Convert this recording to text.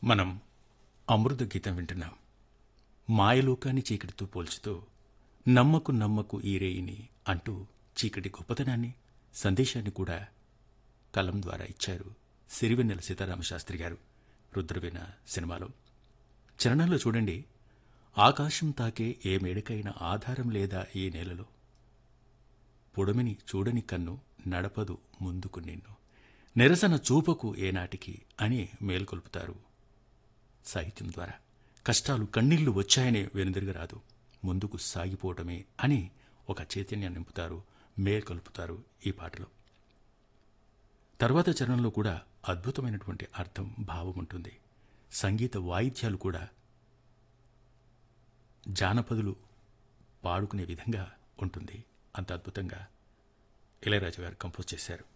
మనం అమృత గీతం వింటున్నాం మాయలోకాన్ని చీకటితో పోల్చుతూ నమ్మకు నమ్మకు ఈ రేయిని అంటూ చీకటి గొప్పతనాన్ని సందేశాన్ని కూడా కలం ద్వారా ఇచ్చారు సిరివెన్నెల సీతారామశాస్త్రి గారు రుద్రవీణ సినిమాలో చరణంలో చూడండి ఆకాశం తాకే ఏ మేడకైనా ఆధారం లేదా ఈ నేలలో పొడమిని చూడని కన్ను నడపదు ముందుకు నిన్ను నిరసన చూపకు ఏనాటికి అని మేల్కొల్పుతారు సాహిత్యం ద్వారా కష్టాలు కన్నీళ్లు వచ్చాయనే వెనుదిరిగి రాదు ముందుకు సాగిపోవటమే అని ఒక చైతన్యాన్ని నింపుతారు మేల్కొల్పుతారు ఈ పాటలో తర్వాత చరణంలో కూడా అద్భుతమైనటువంటి అర్థం భావం ఉంటుంది సంగీత వాయిద్యాలు కూడా జానపదులు పాడుకునే విధంగా ఉంటుంది అంత అద్భుతంగా ఇళయరాజు గారు కంపోజ్ చేశారు